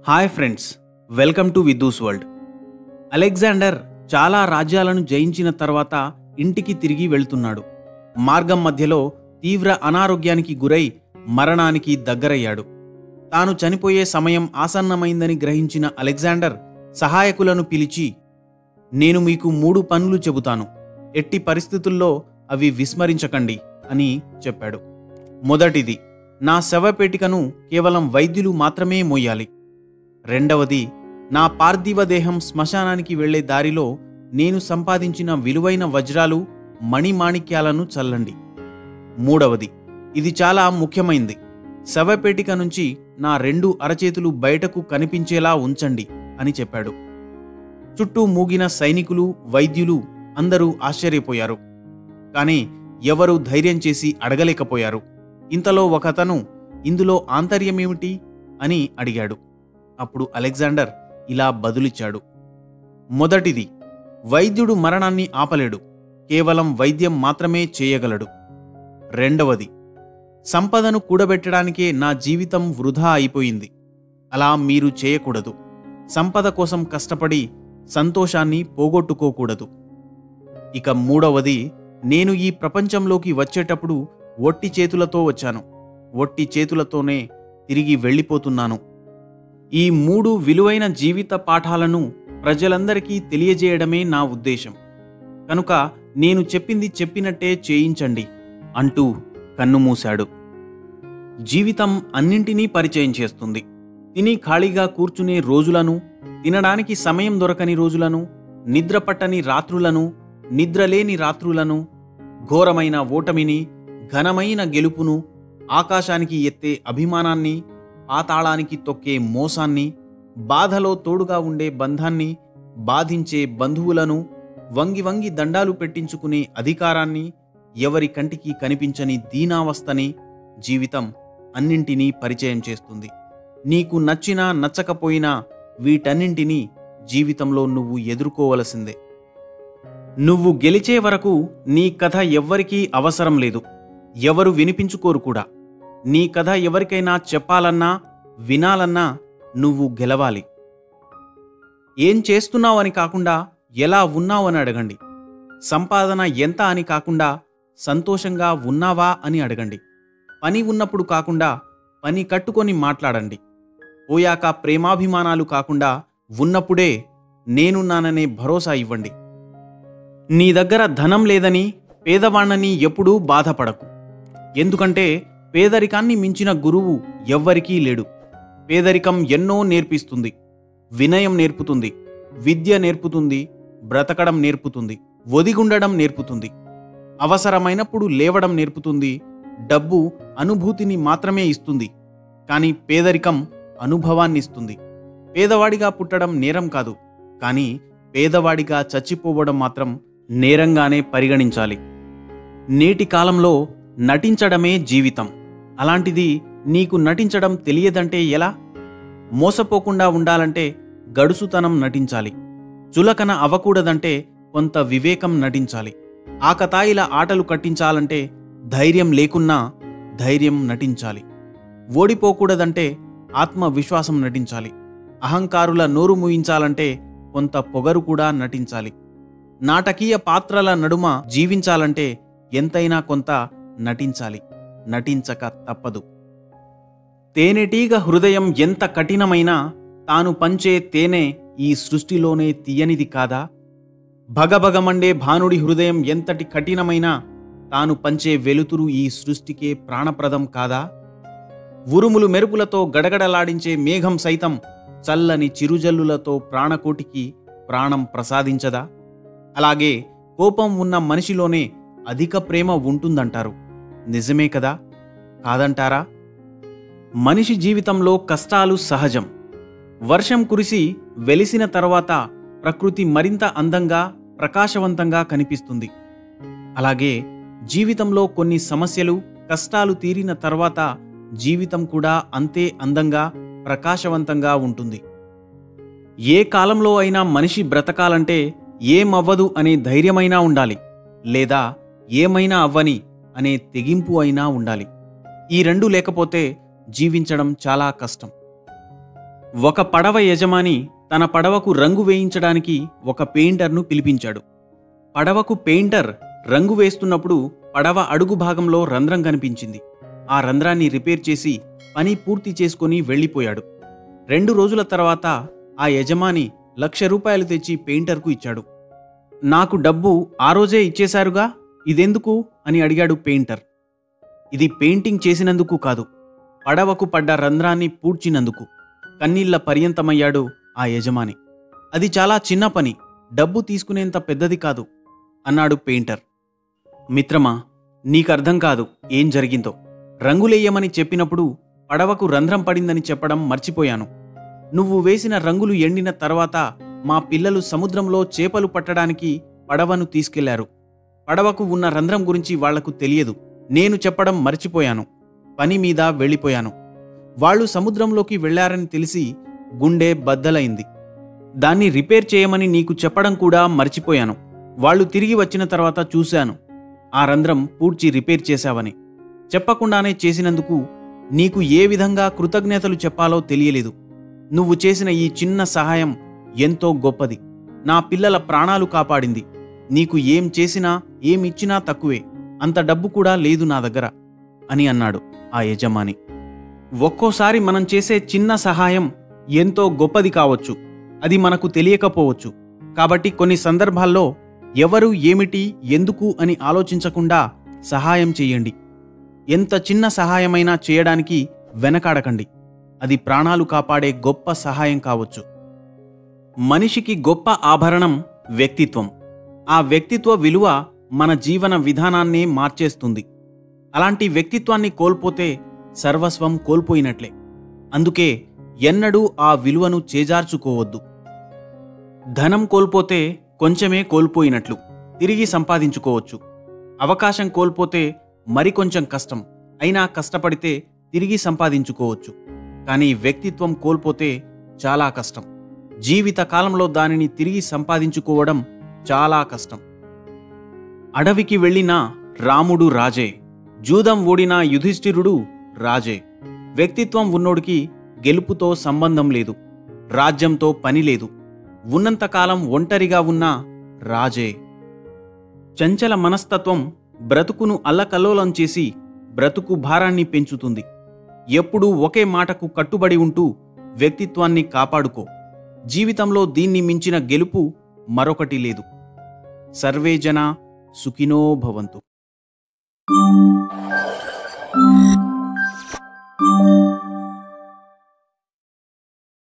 hi friends welcome to Viddu's world Alexander చాలా రాజ్యాలను జయించిన తర్వాత ఇంటికి తిరిగి వెళ్తున్నాడు మార్గం మధ్యలో తీవ్ర అనారోగ్యానికి గురై మరణానికి దగ్గరయ్యాడు తాను చనిపోయే సమయం ఆసన్నమైందని గ్రహించిన అలెగ్జాండర్ సహాయకులను పిలిచి నేను మీకు మూడు పనులు చెబుతాను ఎట్టి పరిస్థితుల్లో అవి విస్మరించకండి అని చెప్పాడు మొదటిది నా శవపేటికను కేవలం వైద్యులు మాత్రమే మోయాలి రెండవది నా పార్థివ దేహం శ్మశానానికి వెళ్లే దారిలో నేను సంపాదించిన విలువైన వజ్రాలు మణిమాణిక్యాలను చల్లండి మూడవది ఇది చాలా ముఖ్యమైంది శవపేటిక నుంచి నా రెండు అరచేతులు బయటకు కనిపించేలా ఉంచండి అని చెప్పాడు చుట్టూ మూగిన సైనికులు వైద్యులు అందరూ ఆశ్చర్యపోయారు కానీ ఎవరూ ధైర్యం చేసి అడగలేకపోయారు ఇంతలో ఒకతను ఇందులో ఆంతర్యమేమిటి అని అడిగాడు అప్పుడు అలెగ్జాండర్ ఇలా బదులిచ్చాడు మొదటిది వైద్యుడు మరణాన్ని ఆపలేడు కేవలం వైద్యం మాత్రమే చేయగలడు రెండవది సంపదను కూడబెట్టడానికే నా జీవితం వృధా అయిపోయింది అలా మీరు చేయకూడదు సంపద కోసం కష్టపడి సంతోషాన్ని పోగొట్టుకోకూడదు ఇక మూడవది నేను ఈ ప్రపంచంలోకి వచ్చేటప్పుడు ఒట్టి చేతులతో వచ్చాను ఒట్టి చేతులతోనే తిరిగి వెళ్ళిపోతున్నాను ఈ మూడు విలువైన జీవిత పాఠాలను ప్రజలందరికీ తెలియజేయడమే నా ఉద్దేశం కనుక నేను చెప్పింది చెప్పినట్టే చేయించండి అంటూ కన్నుమూశాడు జీవితం అన్నింటినీ పరిచయం చేస్తుంది తిని ఖాళీగా కూర్చునే రోజులను తినడానికి సమయం దొరకని రోజులను నిద్ర పట్టని రాత్రులను నిద్రలేని రాత్రులను ఘోరమైన ఓటమిని ఘనమైన గెలుపును ఆకాశానికి ఎత్తే అభిమానాన్ని పాతాళానికి తొక్కే మోసాన్ని బాధలో తోడుగా ఉండే బంధాన్ని బాధించే బంధువులను వంగి వంగి దండాలు పెట్టించుకునే అధికారాన్ని ఎవరి కంటికి కనిపించని దీనావస్థని జీవితం అన్నింటినీ పరిచయం చేస్తుంది నీకు నచ్చినా నచ్చకపోయినా వీటన్నింటినీ జీవితంలో నువ్వు ఎదుర్కోవలసిందే నువ్వు గెలిచే వరకు నీ కథ ఎవ్వరికీ అవసరం లేదు ఎవరు వినిపించుకోరు కూడా నీ కథ ఎవరికైనా చెప్పాలన్నా వినాలన్నా నువ్వు గెలవాలి ఏం చేస్తున్నావని కాకుండా ఎలా ఉన్నావని అడగండి సంపాదన ఎంత అని కాకుండా సంతోషంగా ఉన్నావా అని అడగండి పని ఉన్నప్పుడు కాకుండా పని కట్టుకొని మాట్లాడండి పోయాక ప్రేమాభిమానాలు కాకుండా ఉన్నప్పుడే నేనున్నాననే భరోసా ఇవ్వండి నీ దగ్గర ధనం లేదని పేదవాణ్ణని ఎప్పుడూ బాధపడకు ఎందుకంటే పేదరికాన్ని మించిన గురువు ఎవ్వరికీ లేడు పేదరికం ఎన్నో నేర్పిస్తుంది వినయం నేర్పుతుంది విద్య నేర్పుతుంది బ్రతకడం నేర్పుతుంది ఒదిగుండడం నేర్పుతుంది అవసరమైనప్పుడు లేవడం నేర్పుతుంది డబ్బు అనుభూతిని మాత్రమే ఇస్తుంది కానీ పేదరికం అనుభవాన్ని ఇస్తుంది పేదవాడిగా పుట్టడం నేరం కాదు కానీ పేదవాడిగా చచ్చిపోవడం మాత్రం నేరంగానే పరిగణించాలి నేటి కాలంలో నటించడమే జీవితం అలాంటిది నీకు నటించడం తెలియదంటే ఎలా మోసపోకుండా ఉండాలంటే గడుసుతనం నటించాలి చులకన అవ్వకూడదంటే కొంత వివేకం నటించాలి ఆకతాయిల ఆటలు కట్టించాలంటే ధైర్యం లేకున్నా ధైర్యం నటించాలి ఓడిపోకూడదంటే ఆత్మవిశ్వాసం నటించాలి అహంకారుల నోరు మూయించాలంటే కొంత పొగరు కూడా నటించాలి నాటకీయ పాత్రల నడుమ జీవించాలంటే ఎంతైనా కొంత నటించాలి నటించక తప్పదు తేనెటీగ హృదయం ఎంత కఠినమైనా తాను పంచే తేనె ఈ సృష్టిలోనే తీయనిది కాదా భగభగమండే భానుడి హృదయం ఎంతటి కఠినమైనా తాను పంచే వెలుతురు ఈ సృష్టికే ప్రాణప్రదం కాదా ఉరుములు మెరుపులతో గడగడలాడించే మేఘం సైతం చల్లని చిరుజల్లులతో ప్రాణకోటికి ప్రాణం ప్రసాదించదా అలాగే కోపం ఉన్న మనిషిలోనే అధిక ప్రేమ ఉంటుందంటారు నిజమే కదా కాదంటారా మనిషి జీవితంలో కష్టాలు సహజం వర్షం కురిసి వెలిసిన తర్వాత ప్రకృతి మరింత అందంగా ప్రకాశవంతంగా కనిపిస్తుంది అలాగే జీవితంలో కొన్ని సమస్యలు కష్టాలు తీరిన తర్వాత జీవితం కూడా అంతే అందంగా ప్రకాశవంతంగా ఉంటుంది ఏ కాలంలో అయినా మనిషి బ్రతకాలంటే ఏమవ్వదు అనే ధైర్యమైనా ఉండాలి లేదా ఏమైనా అవ్వని అనే తెగింపు అయినా ఉండాలి ఈ రెండు లేకపోతే జీవించడం చాలా కష్టం ఒక పడవ యజమాని తన పడవకు రంగు వేయించడానికి ఒక పెయింటర్ను పిలిపించాడు పడవకు పెయింటర్ రంగు వేస్తున్నప్పుడు పడవ అడుగు భాగంలో రంధ్రం కనిపించింది ఆ రంధ్రాన్ని రిపేర్ చేసి పని పూర్తి చేసుకొని వెళ్ళిపోయాడు రెండు రోజుల తర్వాత ఆ యజమాని లక్ష రూపాయలు తెచ్చి పెయింటర్కు ఇచ్చాడు నాకు డబ్బు ఆ రోజే ఇచ్చేశారుగా ఇదెందుకు అని అడిగాడు పెయింటర్ ఇది పెయింటింగ్ చేసినందుకు కాదు పడవకు పడ్డ రంధ్రాన్ని పూడ్చినందుకు కన్నీళ్ల పర్యంతమయ్యాడు ఆ యజమాని అది చాలా చిన్న పని డబ్బు తీసుకునేంత పెద్దది కాదు అన్నాడు పెయింటర్ మిత్రమా నీకర్థం కాదు ఏం జరిగిందో రంగులేయమని చెప్పినప్పుడు పడవకు రంధ్రం పడిందని చెప్పడం మర్చిపోయాను నువ్వు వేసిన రంగులు ఎండిన తర్వాత మా పిల్లలు సముద్రంలో చేపలు పట్టడానికి పడవను తీసుకెళ్లారు పడవకు ఉన్న రంధ్రం గురించి వాళ్లకు తెలియదు నేను చెప్పడం మర్చిపోయాను పని మీద వెళ్ళిపోయాను వాళ్ళు సముద్రంలోకి వెళ్లారని తెలిసి గుండె బద్దలైంది దాన్ని రిపేర్ చేయమని నీకు చెప్పడం కూడా మర్చిపోయాను వాళ్ళు తిరిగి వచ్చిన తర్వాత చూశాను ఆ రంధ్రం పూడ్చి రిపేర్ చేశావని చెప్పకుండానే చేసినందుకు నీకు ఏ విధంగా కృతజ్ఞతలు చెప్పాలో తెలియలేదు నువ్వు చేసిన ఈ చిన్న సహాయం ఎంతో గొప్పది నా పిల్లల ప్రాణాలు కాపాడింది నీకు ఏం చేసినా ఏమిచ్చినా తక్కువే అంత డబ్బు కూడా లేదు నా దగ్గర అని అన్నాడు ఆ యజమాని ఒక్కోసారి మనం చేసే చిన్న సహాయం ఎంతో గొప్పది కావచ్చు అది మనకు తెలియకపోవచ్చు కాబట్టి కొన్ని సందర్భాల్లో ఎవరు ఏమిటి ఎందుకు అని ఆలోచించకుండా సహాయం చేయండి ఎంత చిన్న సహాయమైనా చేయడానికి వెనకాడకండి అది ప్రాణాలు కాపాడే గొప్ప సహాయం కావచ్చు మనిషికి గొప్ప ఆభరణం వ్యక్తిత్వం ఆ వ్యక్తిత్వ విలువ మన జీవన విధానాన్నే మార్చేస్తుంది అలాంటి వ్యక్తిత్వాన్ని కోల్పోతే సర్వస్వం కోల్పోయినట్లే అందుకే ఎన్నడూ ఆ విలువను చేజార్చుకోవద్దు ధనం కోల్పోతే కొంచెమే కోల్పోయినట్లు తిరిగి సంపాదించుకోవచ్చు అవకాశం కోల్పోతే మరికొంచెం కష్టం అయినా కష్టపడితే తిరిగి సంపాదించుకోవచ్చు కానీ వ్యక్తిత్వం కోల్పోతే చాలా కష్టం జీవిత కాలంలో దానిని తిరిగి సంపాదించుకోవడం చాలా కష్టం అడవికి వెళ్ళిన రాముడు రాజే జూదం ఓడిన యుధిష్ఠిరుడు రాజే వ్యక్తిత్వం ఉన్నోడికి గెలుపుతో సంబంధం లేదు రాజ్యంతో పని లేదు ఉన్నంతకాలం ఒంటరిగా ఉన్న రాజే చంచల మనస్తత్వం బ్రతుకును అల్లకల్లోలం చేసి బ్రతుకు భారాన్ని పెంచుతుంది ఎప్పుడూ ఒకే మాటకు కట్టుబడి ఉంటూ వ్యక్తిత్వాన్ని కాపాడుకో జీవితంలో దీన్ని మించిన గెలుపు మరొకటి లేదు సర్వే జన సుఖినో భవంతు